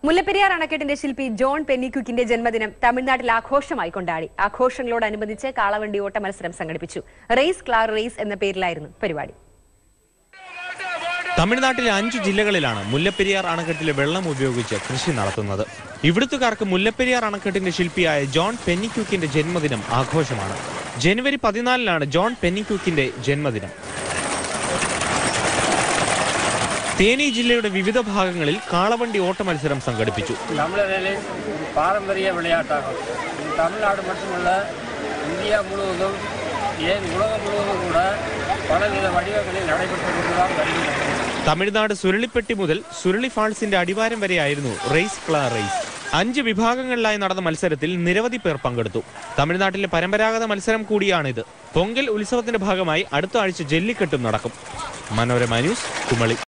മുല്ലപ്പെരിയാർ അണക്കെട്ടിന്റെ ശില്പി ജോൺ പെന്നിക്കുക്കിന്റെ ജന്മദിനം തമിഴ്നാട്ടിൽ ആഘോഷമായി കൊണ്ടാടി ആഘോഷങ്ങളോടനുബന്ധിച്ച് കാളവണ്ടി ഓട്ട മത്സരം സംഘടിപ്പിച്ചു റേസ് ക്ലാർ റേസ് എന്ന പേരിലായിരുന്നു പരിപാടി തമിഴ്നാട്ടിലെ അഞ്ചു ജില്ലകളിലാണ് മുല്ലപ്പെരിയാർ അണക്കെട്ടിലെ വെള്ളം ഉപയോഗിച്ച് കൃഷി നടത്തുന്നത് ഇവിടുത്തുകാർക്ക് മുല്ലപ്പെരിയാർ അണക്കെട്ടിന്റെ ശില്പിയായ ജോൺ പെന്നിക്യൂക്കിന്റെ ജന്മദിനം ആഘോഷമാണ് ജനുവരി പതിനാലിനാണ് ജോൺ പെന്നിക്യൂക്കിന്റെ ജന്മദിനം തേനി ജില്ലയുടെ വിവിധ ഭാഗങ്ങളിൽ കാളവണ്ടി ഓട്ട മത്സരം സംഘടിപ്പിച്ചു தமிழர்களின் ஒரு பாரம்பரிய விளையாட்டாகும் இது தமிழ்நாடு மட்டுமல்ல இந்தியா முழுவதும் ஏன் உலகம் முழுவதும் கூட பலவித வடிவங்களில் நடைபெற்று கொண்டுதான் வருகிறது തമിഴ്നാട് സുരളിപ്പെട്ടി മുതൽ സുരളി ഫാൾസിന്റെ അടിവാരം വരെയായിരുന്നു റേസ് ക്ലാ റേസ് അഞ്ച് വിഭാഗങ്ങളിലായി നടന്ന മത്സരത്തിൽ നിരവധി പേർ പങ്കെടുത്തു തമിഴ്നാട്ടിലെ പരമ്പരാഗത മത്സരം കൂടിയാണിത് പൊങ്കൽ ഉത്സവത്തിന്റെ ഭാഗമായി അടുത്ത ആഴ്ച ജല്ലിക്കെട്ടും നടക്കും മനോരമ ന്യൂസ് കുമളി